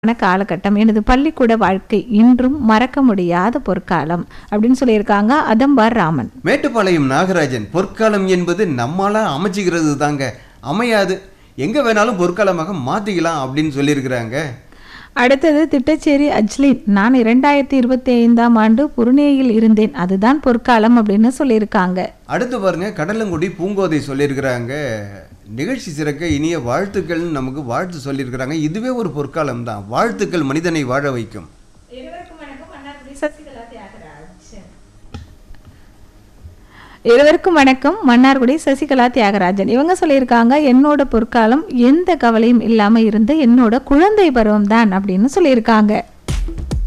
ஆன காலகட்டம் எனது பள்ளிக்கூட வாழ்க்கை இன்றும் மறக்க முடியாத பொற்காலம் அப்படின்னு சொல்லியிருக்காங்க அதம்பார் ராமன் மேட்டுப்பாளையம் நாகராஜன் பொற்காலம் என்பது நம்மால அமைச்சிக்கிறது தாங்க அமையாது எங்க வேணாலும் பொற்காலமாக மாத்திக்கலாம் அப்படின்னு சொல்லியிருக்கிறாங்க அடுத்தது திட்டச்சேரி அஜ்லின் நான் இரண்டாயிரத்தி இருபத்தி ஐந்தாம் ஆண்டு புருனேயில் இருந்தேன் அதுதான் பொற்காலம் அப்படின்னு சொல்லியிருக்காங்க அடுத்து பாருங்க கடலங்குடி பூங்கோதை சொல்லியிருக்கிறாங்க நிகழ்ச்சி சிறக்க இனிய வாழ்த்துக்கள்னு நமக்கு வாழ்த்து சொல்லியிருக்கிறாங்க இதுவே ஒரு பொற்காலம் தான் வாழ்த்துக்கள் மனிதனை வாழ வைக்கும் இருவருக்கும் வணக்கம் மன்னார்குடி சசிகலா தியாகராஜன் இவங்க சொல்லியிருக்காங்க என்னோட பொற்காலம் எந்த கவலையும் இல்லாம இருந்த என்னோட குழந்தை பருவம் தான் அப்படின்னு சொல்லியிருக்காங்க